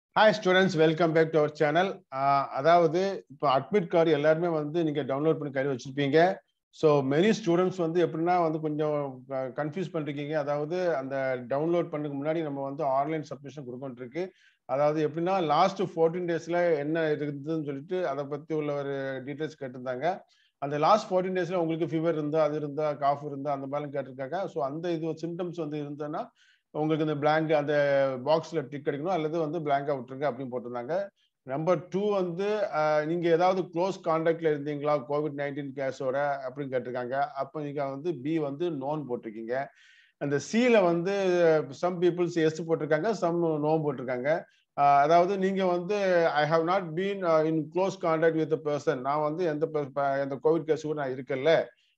hi students welcome back to our channel அதாவது இப்போ admit card எல்லாருமே வந்து நீங்க டவுன்லோட் பண்ணி கையில் வச்சிருப்பீங்க ஸோ மெனி ஸ்டூடெண்ட்ஸ் வந்து எப்படின்னா வந்து கொஞ்சம் கன்ஃபியூஸ் பண்ணிருக்கீங்க அதாவது அந்த டவுன்லோட் பண்ணதுக்கு முன்னாடி நம்ம வந்து ஆன்லைன் சப்மிஷன் கொடுக்கணும் இருக்கு அதாவது எப்படின்னா லாஸ்ட் ஃபோர்டீன் டேஸ்ல என்ன இருக்குதுன்னு சொல்லிட்டு அதை பத்தி உள்ள ஒரு டீட்டெயில்ஸ் கேட்டிருந்தாங்க அந்த லாஸ்ட் ஃபோர்டீன் டேஸ்ல உங்களுக்கு ஃபீவர் இருந்தா அது இருந்தா காஃப் இருந்தா அந்த மாதிரிலாம் கேட்டிருக்காங்க ஸோ அந்த இது சிம்டம்ஸ் வந்து இருந்ததுன்னா உங்களுக்கு இந்த பிளாங்க் அந்த பாக்ஸ்ல டிக் அடிக்கணும் அல்லது வந்து பிளாங்கா விட்டுருங்க அப்படின்னு போட்டிருந்தாங்க நம்பர் டூ வந்து நீங்க ஏதாவது க்ளோஸ் கான்டாக்ட்ல இருந்தீங்களா கோவிட் நைன்டீன் கேஸோட அப்படின்னு கேட்டிருக்காங்க அப்போ நீங்க வந்து பி வந்து நோன் போட்டிருக்கீங்க அந்த சில வந்து சம் பீப்புள்ஸ் எஸ் போட்டிருக்காங்க சம் நோ போட்டிருக்காங்க அதாவது நீங்க வந்து I have not been in close contact with person நான் வந்து எந்த எந்த கோவிட் கேஸ் கூட நான் இருக்கல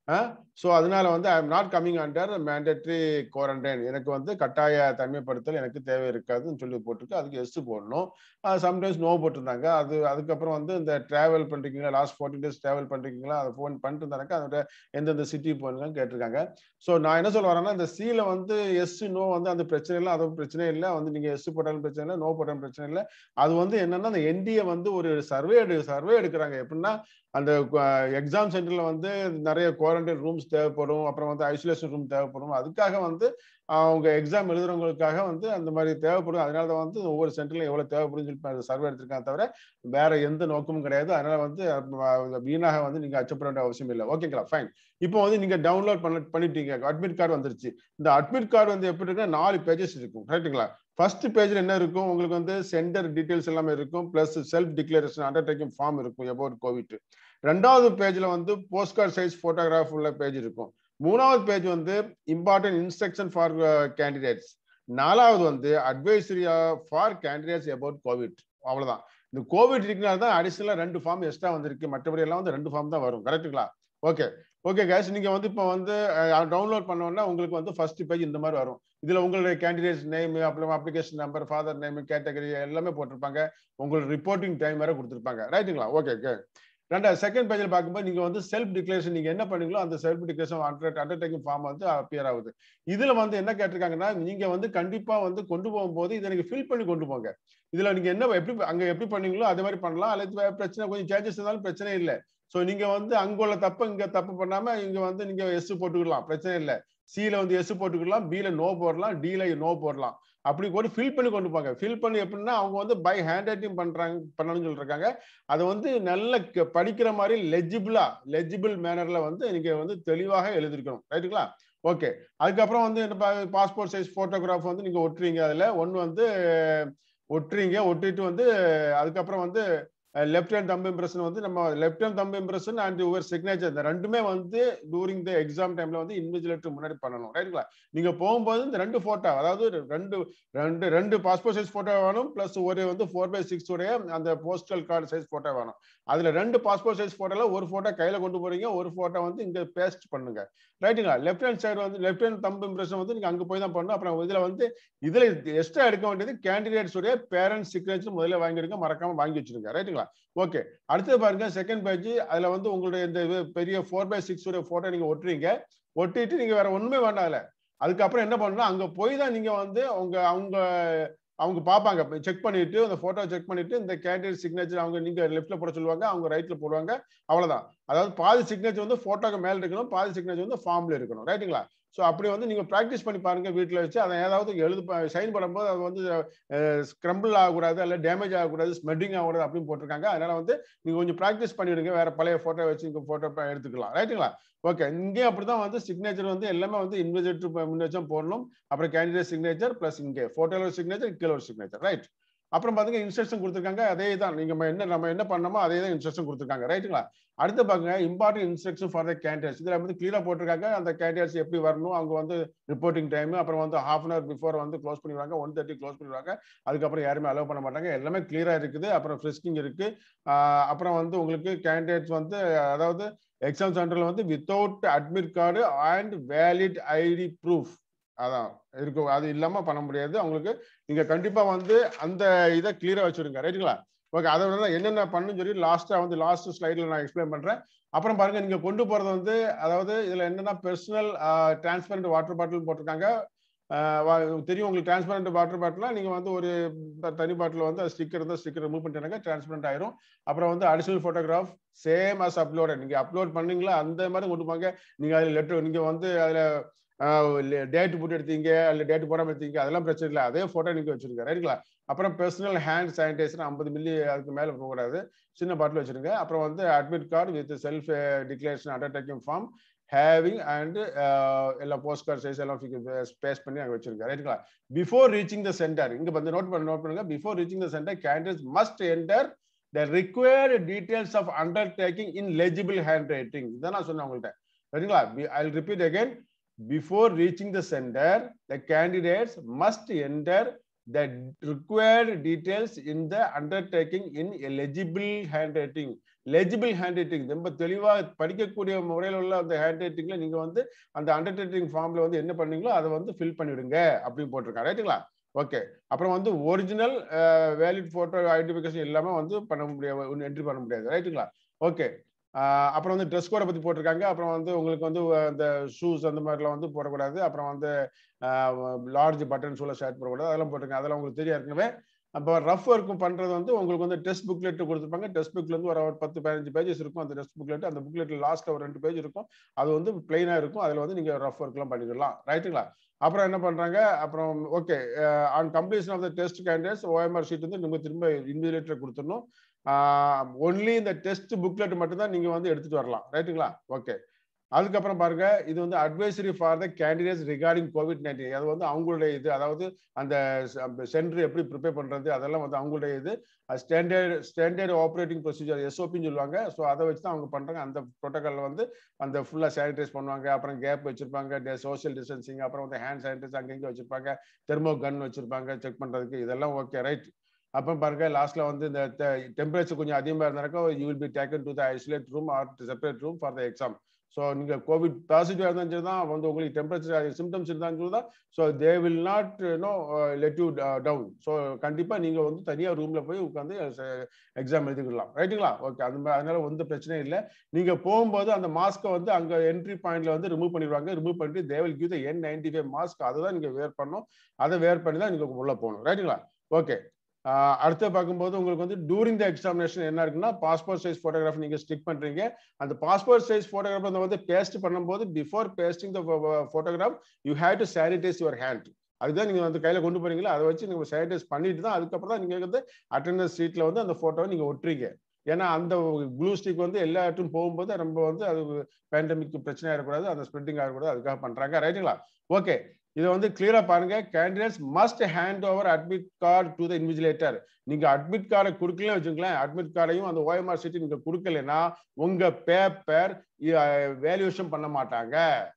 ஸோ அதனால வந்து I am not coming under mandatory quarantine எனக்கு வந்து கட்டாய தனிமைப்படுத்தல் எனக்கு தேவை இருக்காதுன்னு சொல்லி போட்டிருக்கு அதுக்கு எஸ் போடணும் சம்டைம்ஸ் நோ போட்டிருந்தாங்க அது அதுக்கப்புறம் வந்து இந்த டிராவல் பண்றீங்களா லாஸ்ட் ஃபோர்ட்டி டேஸ் டிராவல் பண்றீங்களா அதை ஃபோன் பண்ணிட்டு இருந்தாங்க அதோட எந்தெந்த சிட்டி போகணுங்கன்னு கேட்டிருக்காங்க ஸோ நான் என்ன சொல்ல வரேன்னா இந்த சீல வந்து எஸ் நோ வந்து அந்த பிரச்சனை இல்லை அது பிரச்சனை இல்லை வந்து நீங்க எஸ் போட்டாலும் பிரச்சனை இல்லை நோ போட்டாலும் பிரச்சனை இல்லை அது வந்து என்னன்னா அந்த என்டிஏ வந்து ஒரு சர்வே எடு சர்வே எடுக்கிறாங்க எப்படின்னா அந்த எக்ஸாம் சென்டர்ல வந்து நிறைய குவாரண்டைன் ரூம்ஸ் தேவைப்படும் அப்புறம் வந்து ஐசோலேஷன் ரூம் தேவைப்படும் அதுக்காக வந்து அவங்க எக்ஸாம் எழுதுறவங்களுக்காக வந்து அந்த மாதிரி தேவைப்படும் அதனால தான் வந்து ஒவ்வொரு சென்டர்ல எவ்வளவு தேவைப்படும் சொல்லி சர்வே எடுத்திருக்காங்க தவிர வேற எந்த நோக்கமும் கிடையாது அதனால வந்து வீணாக வந்து நீங்க அச்சப்பட வேண்டிய அவசியம் இல்லை ஓகேங்களா ஃபைன் இப்போ வந்து நீங்க டவுன்லோட் பண்ண பண்ணிட்டீங்க அட்மிட் கார்டு வந்துருச்சு இந்த அட்மிட் கார்டு வந்து எப்படி இருக்குன்னா நாலு பேஜஸ் இருக்கும் கரெக்டுங்களா ஃபர்ஸ்ட் பேஜ்ல என்ன இருக்கும் உங்களுக்கு வந்து சென்டர் டீடைல்ஸ் எல்லாமே இருக்கும் plus self declaration undertaking form இருக்கும் அபவுட் கோவிட் ரெண்டாவது பேஜ்ல வந்து போஸ்ட் கார்டு சைஸ் போட்டோகிராஃப் உள்ள பேஜ் இருக்கும் மூணாவது பேஜ் வந்து இம்பார்ட்டன்ட் இன்ஸ்ட்ரக்ஷன் ஃபார் கேண்டிடேட்ஸ் நாலாவது வந்து advisory for candidates about covid அவ்வளவுதான் இந்த கோவிட் இருக்கனால தான் அடிஷனலா ரெண்டு ஃபார்ம் எக்ஸ்ட்ரா வந்திருக்கு மற்றபடி எல்லாம் வந்து ரெண்டு ஃபார்ம் தான் வரும் கரெக்டுங்களா ஓகே ஓகே கேஸ் நீங்க வந்து இப்போ வந்து டவுன்லோட் பண்ணோம்னா உங்களுக்கு வந்து ஃபர்ஸ்ட் பேஜ் இந்த மாதிரி வரும் இதுல உங்களுடைய கேண்டிடேட்ஸ் நேம் அப்புறம் application number father name category எல்லாமே போட்டிருப்பாங்க உங்களோட ரிப்போர்ட்டிங் டைம் வேற கொடுத்துருப்பாங்க ரைட்டுங்களா ஓகே ஓகே ரெண்டாவது செகண்ட் பேஜில் பார்க்கும்போது நீங்க வந்து செல்ஃப் டிக்ளரேஷன் நீங்க என்ன பண்ணீங்களோ அந்த செல்ஃப் டிக்ளரேஷன் அண்டர்டேக்கிங் ஃபார்ம் வந்து அப்பியர் ஆகுது இதுல வந்து என்ன கேட்டிருக்காங்கன்னா நீங்க வந்து கண்டிப்பா வந்து கொண்டு போகும்போது இதை நீங்க ஃபில் பண்ணி கொண்டு போங்க இதுல நீங்க என்ன எப்படி அங்க எப்படி பண்ணீங்களோ அதே மாதிரி பண்ணலாம் அல்லது பிரச்சனை கொஞ்சம் சேஞ்சஸ் இருந்தாலும் பிரச்சனை இல்லை ஸோ நீங்க வந்து அங்குள்ள தப்பு இங்க தப்பு பண்ணாம இங்க வந்து நீங்க எஸ் போட்டுக்கலாம் பிரச்சனை இல்லை சில வந்து எஸ் போட்டுக்கலாம் பில நோ போடலாம் டில நோ போடலாம் அப்படி கூட ஃபில் பண்ணி கொண்டு போங்க ஃபில் பண்ணி எப்படின்னா அவங்க வந்து பை ஹேண்ட் ரைட்டிங் பண்றாங்க பண்ணணும்னு சொல்லிருக்காங்க அதை வந்து நல்ல படிக்கிற மாதிரி லெஜிபிளா லெஜிபிள் மேனர்ல வந்து நீங்க வந்து தெளிவாக எழுதிருக்கணும் ரைட்டுங்களா ஓகே அதுக்கப்புறம் வந்து பாஸ்போர்ட் சைஸ் போட்டோகிராஃப் வந்து நீங்க ஒட்டுறீங்க அதுல ஒன்னு வந்து ஒட்டுறீங்க ஒட்டிட்டு வந்து அதுக்கப்புறம் வந்து லெஃப்ட் ஹேண்ட் தம்பு இம்ப்ரெஷன் வந்து நம்ம left hand thumb impression and your signature இந்த ரெண்டுமே வந்து டூரிங் த எக்ஸாம் டைம்ல வந்து இன்விஜிலேட்டர் முன்னாடி பண்ணணும் ரைட்டுங்களா நீங்க போகும்போது இந்த ரெண்டு போட்டோ அதாவது ரெண்டு ரெண்டு ரெண்டு பாஸ்போர்ட் சைஸ் போட்டோ வேணும் பிளஸ் ஒரு வந்து ஃபோர் பை சிக்ஸ் உடைய அந்த போஸ்டல் கார்டு சைஸ் போட்டோ வேணும் அதுல ரெண்டு பாஸ்போர்ட் சைஸ் போட்டோல ஒரு போட்டோ கையில கொண்டு போறீங்க ஒரு போட்டோ வந்து இங்க பேஸ்ட் பண்ணுங்க ரைட்டுங்களா லெஃப்ட் ஹேண்ட் சைடு வந்து லெஃப்ட் ஹேண்ட் தம்பு இம்ப்ரெஷன் வந்து நீங்க அங்க போய் தான் பண்ணணும் அப்புறம் இதுல வந்து இதுல எக்ஸ்ட்ரா எடுக்க வேண்டியது கேண்டிடேட்ஸ் உடைய பேரண்ட்ஸ் சிக்னேச்சர் முதல்ல வாங்கிருங்க மறக்காம வாங்கி வச்சிருங்க ரைட்டுங்களா ஓகே அடுத்தது பாருங்க செகண்ட் பேஜ் அதுல வந்து உங்களுடைய இந்த பெரிய ஃபோர் பை சிக்ஸ் உடைய போட்டோ நீங்க ஒட்டுறீங்க ஒட்டிட்டு நீங்க வேற ஒண்ணுமே வேண்டாம் அதுல அதுக்கப்புறம் என்ன பண்ணணும் அங்க போய் தான் நீங்க வந்து அவங்க அவங்க அவங்க பார்ப்பாங்க செக் பண்ணிட்டு அந்த போட்டோ செக் பண்ணிட்டு இந்த கேண்டிடேட் சிக்னேச்சர் அவங்க நீங்க லெஃப்ட்ல போட சொல்லுவாங்க அவங்க ரைட்ல போடுவாங்க அவ்வளவுதான் அதாவது பாதி சிக்னேச்சர் வந்து போட்டோக்கு மேல இருக்கணும் பாதி சிக்னேச்சர் வந்து ஃபார்ம்ல இருக்கணும் ரைட்டுங்களா ஸோ அப்படி வந்து நீங்க ப்ராக்டிஸ் பண்ணி பாருங்க வீட்டில் வச்சு அதை ஏதாவது எழுது சைன் பண்ணும்போது அது வந்து ஸ்க்ரம்பிள் ஆகக்கூடாது அல்ல டேமேஜ் ஆகக்கூடாது ஸ்மெட்டிங் ஆகக்கூடாது அப்படின்னு போட்டிருக்காங்க அதனால வந்து நீங்க கொஞ்சம் ப்ராக்டிஸ் பண்ணிவிடுங்க வேற பழைய போட்டோ வச்சு நீங்க போட்டோ எடுத்துக்கலாம் ரைட்டுங்களா ஓகே இங்கே அப்படிதான் வந்து சிக்னேச்சர் வந்து எல்லாமே வந்து இன்வெஜிலேட்டர் முன்னேச்சம் போடணும் அப்புறம் கேண்டிடேட் சிக்னேச்சர் பிளஸ் இங்கே போட்டோல ஒரு சிக்னேச்சர் கீழே ஒரு சிக்னேச்சர் ரைட் அப்புறம் பாத்தீங்கன்னா இன்ஸ்ட்ரக்ஷன் கொடுத்துருக்காங்க அதே தான் நீங்க என்ன நம்ம என்ன பண்ணமோ அதே தான் இன்ஸ்ட்ரக்ஷன் கொடுத்துருக்காங்க ரைட்டுங்களா அடுத்து பாருங்க important instruction for the candidates இதுல வந்து கிளியரா போட்டிருக்காங்க அந்த கேண்டிடேட்ஸ் எப்படி வரணும் அவங்க வந்து ரிப்போர்ட்டிங் டைம் அப்புறம் வந்து ஹாஃப் அன் அவர் பிஃபோர் வந்து க்ளோஸ் பண்ணிடுவாங்க ஒன் தேர்ட்டி க்ளோஸ் பண்ணிடுவாங்க அதுக்கப்புறம் யாருமே அலோவ் பண்ண மாட்டாங்க எல்லாமே கிளியரா இருக்குது அப்புறம் ஃப்ரிஸ்கிங் இருக்கு அப்புறம் வந்து உங்களுக்கு கேண்டிடேட்ஸ் வந்து அதாவது எக்ஸாம் சென்டர்ல வந்து without admit card and valid ID proof அதான் இருக்கும் அது இல்லாம பண்ண முடியாது அவங்களுக்கு நீங்க கண்டிப்பா வந்து அந்த இதை கிளியரா வச்சிருங்க ரைட்டுங்களா ஓகே அதை விட என்னென்ன பண்ணுன்னு சொல்லி லாஸ்டா வந்து லாஸ்ட் ஸ்லைட்ல நான் எக்ஸ்பிளைன் பண்றேன் அப்புறம் பாருங்க நீங்க கொண்டு போறது வந்து அதாவது இதுல என்னன்னா பர்சனல் டிரான்ஸ்பரண்ட் வாட்டர் பாட்டில் போட்டிருக்காங்க தெரியும் உங்களுக்கு டிரான்ஸ்பரண்ட் வாட்டர் பாட்டில்னா நீங்க வந்து ஒரு தனி பாட்டில் வந்து ஸ்டிக்கர் இருந்தால் ஸ்டிக்கர் ரிமூவ் பண்ணிட்டாங்க டிரான்ஸ்பரண்ட் ஆயிரும் அப்புறம் வந்து additional photograph same as upload நீங்க அப்லோட் பண்ணீங்களா அந்த மாதிரி கொண்டு போங்க நீங்க அதுல லெட்டர் நீங்க வந்து அதுல டேட் போட்டு எடுத்தீங்க அல்ல டேட் போடாம எடுத்தீங்க அதெல்லாம் பிரச்சனை இல்லை அதே போட்டோ நீங்க வச்சிருங்க ரைட்டுங்களா அப்புறம் பர்சனல் ஹேண்ட் சானிடைசர் ஐம்பது மில்லி அதுக்கு மேல போகக்கூடாது சின்ன பாட்டில் வச்சிருங்க அப்புறம் வந்து admit card with self declaration undertaking form having and எல்லா போஸ்ட் கார்டு சைஸ் எல்லாம் ஸ்பேஸ் பண்ணி அங்கே வச்சிருக்கேன் ரைட்டுங்களா பிஃபோர் ரீச்சிங் த சென்டர் இங்க வந்து நோட் பண்ண நோட் பண்ணுங்க before reaching the centre candidates must enter the required details of undertaking in legible handwriting இதான் நான் சொன்னேன் உங்கள்கிட்ட சரிங்களா I repeat again before reaching the sender the candidates must enter the required details in the undertaking in a legible handwriting legible handwriting ரொம்ப தெளிவா படிக்கக்கூடிய முறையில் உள்ள அந்த ஹேண்ட் ரைட்டிங்ல நீங்க வந்து அந்த அண்டர்டேக்கிங் ஃபார்ம்ல வந்து என்ன பண்ணீங்களோ அதை வந்து ஃபில் பண்ணிவிடுங்க அப்படின்னு போட்டிருக்காங்க ரைட்டுங்களா ஓகே அப்புறம் வந்து ஒரிஜினல் வேலிட் போட்டோ ஐடென்டிஃபிகேஷன் எல்லாமே வந்து பண்ண முடியாது என்ட்ரி பண்ண முடியாது ரைட்டுங்களா ஓகே அப்புறம் வந்து ட்ரெஸ் கோடை பத்தி போட்டிருக்காங்க அப்புறம் வந்து உங்களுக்கு வந்து அந்த ஷூஸ் அந்த மாதிரிலாம் வந்து போடக்கூடாது அப்புறம் வந்து லார்ஜ் பட்டன்ஸ் உள்ள ஷர்ட் போடக்கூடாது அதெல்லாம் போட்டிருக்காங்க அதெல்லாம் உங்களுக்கு தெரியும் ஏற்கனவே அப்போ ரஃப் ஒர்க்கும் பண்றது வந்து உங்களுக்கு வந்து டெஸ்ட் புக்லெட் கொடுத்துருப்பாங்க டெஸ்ட் புக்ல இருந்து ஒரு பத்து பதினஞ்சு பேஜஸ் இருக்கும் அந்த டெஸ்ட் புக்லெட் அந்த புக்லெட்ல லாஸ்ட்ல ஒரு ரெண்டு பேஜ் இருக்கும் அது வந்து பிளைனா இருக்கும் அதுல வந்து நீங்க ரஃப் ஒர்க்லாம் பண்ணிக்கலாம் ரைட்டுங்களா அப்புறம் என்ன பண்றாங்க அப்புறம் okay on completion of the test candidates OMR sheet வந்து நீங்க திரும்ப இன்விஜிலேட்டர் கொடுத்துடணும் ஒன்லி இந்த டெஸ்ட் புக்லெட் மட்டும் தான் நீங்க வந்து எடுத்துட்டு வரலாம் ரைட்டுங்களா ஓகே அதுக்கப்புறம் பாருங்க இது வந்து advisory for the candidates regarding covid nineteen அது வந்து அவங்களுடைய இது அதாவது அந்த சென்டர் எப்படி ப்ரிப்பேர் பண்றது அதெல்லாம் வந்து அவங்களுடைய இது ஸ்டாண்டர்ட் ஸ்டாண்டர்ட் ஆப்ரேட்டிங் ப்ரொசீஜர் எஸ்ஓபின்னு சொல்லுவாங்க ஸோ அதை வச்சு தான் அவங்க பண்றாங்க அந்த ப்ரோட்டோக்கால் வந்து அந்த ஃபுல்லா சானிடைஸ் பண்ணுவாங்க அப்புறம் கேப் வச்சிருப்பாங்க சோசியல் டிஸ்டன்சிங் அப்புறம் வந்து ஹேண்ட் சானிடைஸ் அங்கங்கே வச்சிருப்பாங்க தெர்மோ கன் வச்சிருப்பாங்க செக் பண்றதுக்கு இதெல்லாம் ஓகே ரைட் அப்புறம் பாருங்க லாஸ்ட்ல வந்து இந்த டெம்பரேச்சர் கொஞ்சம் அதிகமாக இருந்தாக்கா you will be taken to the isolate room or separate room for the exam so நீங்க கோவிட் பாசிட்டிவ் இருந்தாலும் சரி தான் வந்து உங்களுக்கு டெம்பரேச்சர் சிம்டம்ஸ் இருந்தாலும் சரி தான் so they will not no let you down so கண்டிப்பா நீங்க வந்து தனியாக ரூம்ல போய் உட்காந்து எக்ஸாம் எழுதிக்கலாம் ரைட்டுங்களா ஓகே அந்த மாதிரி அதனால எந்த பிரச்சனையும் இல்லை நீங்க போகும்போது அந்த மாஸ்க்கை வந்து அங்க என்ட்ரி பாயிண்ட்ல வந்து ரிமூவ் பண்ணிடுவாங்க ரிமூவ் பண்ணிட்டு they will give the N ninety five mask அதை தான் நீங்க வேர் பண்ணணும் அதை வேர் பண்ணி தான் நீங்க உள்ள போகணும் ரைட்டுங்களா ஓகே அடுத்து பார்க்கும்போது உங்களுக்கு வந்து டூரிங் த எக்ஸாமினேஷன் என்ன இருக்குன்னா பாஸ்போர்ட் சைஸ் போட்டோகிராஃப் நீங்க ஸ்டிக் பண்றீங்க அந்த பாஸ்போர்ட் சைஸ் போட்டோகிராஃப் வந்து பேஸ்ட் பண்ணும்போது before pasting the photograph you have to sanitise your hand அதுதான் நீங்க வந்து கையில கொண்டு போறீங்களா அதை வச்சு நீங்க சானிடைஸ் பண்ணிட்டு தான் அதுக்கப்புறம் தான் நீங்க வந்து அட்டண்டன்ஸ் சீட்ல வந்து அந்த போட்டோவை நீங்க ஒட்டுறீங்க ஏன்னா அந்த க்ளூ ஸ்டிக் வந்து எல்லா இடத்தும் போகும்போது ரொம்ப வந்து அது பேண்டமிக் பிரச்சனை ஆகக்கூடாது அந்த ஸ்ப்ரெட்டிங் ஆகக்கூடாது அதுக்காக பண்றாங்க ரைட்டுங்களா ஓகே இதை வந்து கிளியரா பாருங்க candidates must hand over admit card to the invigilator நீங்க அட்மிட் கார்டை கொடுக்கல வச்சுங்களேன் அட்மிட் கார்டையும் அந்த ஓஎம்ஆர் சீட்டு நீங்க கொடுக்கலன்னா உங்க பேப்பர் வேல்யூஷன் பண்ண மாட்டாங்க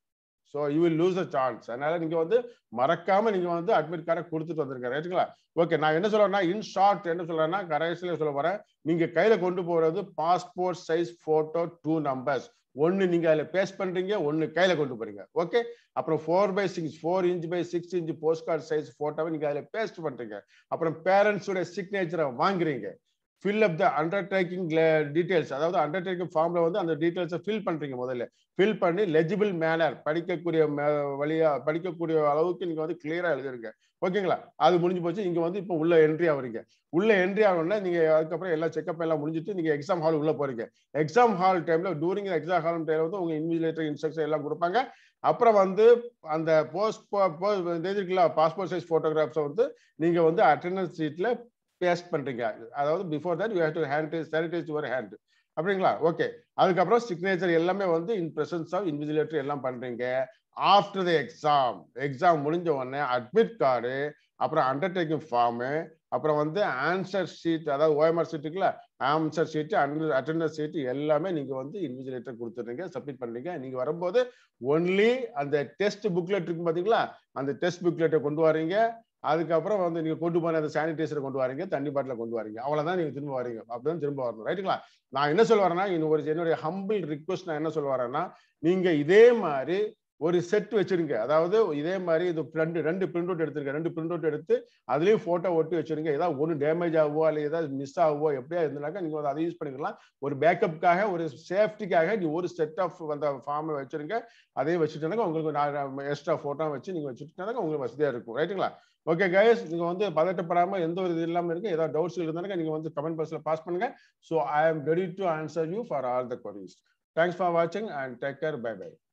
so you will lose a chance அதனால நீங்க வந்து மறக்காம நீங்க வந்து அட்மிட் கார்டை கொடுத்துட்டு வந்திருக்க ரைட்டுங்களா ஓகே நான் என்ன சொல்றேன்னா இன் ஷார்ட் என்ன சொல்றேன்னா கடைசியில் சொல்ல போறேன் நீங்க கையில கொண்டு போறது passport size photo two numbers ஒன்னு நீங்க அதுல பேஸ்ட் பண்றீங்க ஒன்னு கையில கொண்டு போறீங்க ஓகே அப்புறம் four by six four inch by six inch post card size போட்டோவை நீங்க அதுல பேஸ்ட் பண்றீங்க அப்புறம் பேரண்ட்ஸோட சிக்னேச்சரை வாங்குறீங்க fill up the undertaking details அதாவது அண்டர்டேக்கிங் ஃபார்ம்ல வந்து அந்த டீடைல்ஸை ஃபில் பண்றீங்க முதல்ல ஃபில் பண்ணி லெஜிபிள் மேனர் படிக்கக்கூடிய வழியா படிக்கக்கூடிய அளவுக்கு நீங்க வந்து கிளியரா எழுதிருங்க ஓகேங்களா அது முடிஞ்சு போச்சு இங்க வந்து இப்போ உள்ள என்ட்ரி ஆகுறீங்க உள்ள என்ட்ரி ஆகணும்னா நீங்க அதுக்கப்புறம் எல்லா செக்அப் எல்லாம் முடிஞ்சிட்டு நீங்க எக்ஸாம் ஹால் உள்ள போறீங்க எக்ஸாம் ஹால் டைம்ல டூரிங் எக்ஸாம் ஹால் டைம்ல வந்து உங்க இன்விஜிலேட்டர் இன்ஸ்ட்ரக்ஷன் எல்லாம் கொடுப்பாங்க அப்புறம் வந்து அந்த போஸ்ட் இருக்குல்ல பாஸ்போர்ட் சைஸ் போட்டோகிராஃப்ஸை வந்து நீங்க வந்து அட்டண்டன்ஸ் சீட்ல பேஸ்ட் பண்றீங்க அதாவது before that you have to hand sanitise your hand அப்படிங்களா ஓகே அதுக்கப்புறம் சிக்னேச்சர் எல்லாமே வந்து இன் பிரசன்ஸ் ஆஃப் இன்விஜிலேட்டர் எல்லாம் பண்றீங்க ஆஃப்டர் த எக்ஸாம் எக்ஸாம் முடிஞ்ச உடனே அட்மிட் கார்டு அப்புறம் அண்டர்டேக்கிங் ஃபார்மு அப்புறம் வந்து ஆன்சர் ஷீட் அதாவது ஓஎம்ஆர் ஷீட் இருக்குல்ல ஆன்சர் ஷீட் அட்டண்டன்ஸ் ஷீட் எல்லாமே நீங்க வந்து இன்விஜிலேட்டர் கொடுத்துறீங்க சப்மிட் பண்றீங்க நீங்க வரும்போது ஒன்லி அந்த டெஸ்ட் புக்லெட் இருக்கும் பாத்தீங்களா அந்த டெஸ்ட் புக்லெட்டை கொண்டு வரீங்க அதுக்கப்புறம் வந்து நீங்க கொண்டு போன அந்த சானிடைசரை கொண்டு வரீங்க தண்ணி பாட்டில கொண்டு வரீங்க அவ்வளவுதான் நீங்க திரும்ப வரீங்க அப்படிதான் திரும்ப வரணும் ரைட்டுங்களா நான் என்ன சொல்ல வரேன்னா இன்னும் ஒரு என்னுடைய ஹம்பிள் ரிக்வஸ்ட் நான் என்ன சொல்ல வரேன்னா நீங்க இதே மாதிரி ஒரு செட் வச்சிருங்க அதாவது இதே மாதிரி இது ரெண்டு ரெண்டு பிரிண்ட் அவுட் எடுத்துருங்க ரெண்டு பிரிண்ட் அவுட் எடுத்து அதுலயும் போட்டோ ஒட்டி வச்சிருங்க ஏதாவது ஒன்று டேமேஜ் ஆகவோ அல்ல ஏதாவது மிஸ் ஆகவோ எப்படியா இருந்தாக்கா நீங்க அதை யூஸ் பண்ணிக்கலாம் ஒரு பேக்கப்புக்காக ஒரு சேஃப்டிக்காக நீ ஒரு செட் ஆஃப் அந்த ஃபார்மை வச்சிருங்க அதே வச்சுட்டோம்னா உங்களுக்கு எக்ஸ்ட்ரா போட்டோ வச்சு நீங்க வச்சுட்டோம்னா உங்களுக்கு வசதியா இருக்கும் ரைட்டுங்களா ஓகே கைஸ் நீங்க வந்து பதட்டப்படாம எந்த ஒரு இது இல்லாம இருக்கு ஏதாவது டவுட்ஸ் இருந்தாலும் நீங்க வந்து கமெண்ட் பாக்ஸ்ல பாஸ் பண்ணுங்க so I am ready to answer you for all the queries thanks for வாட்சிங் and take care bye by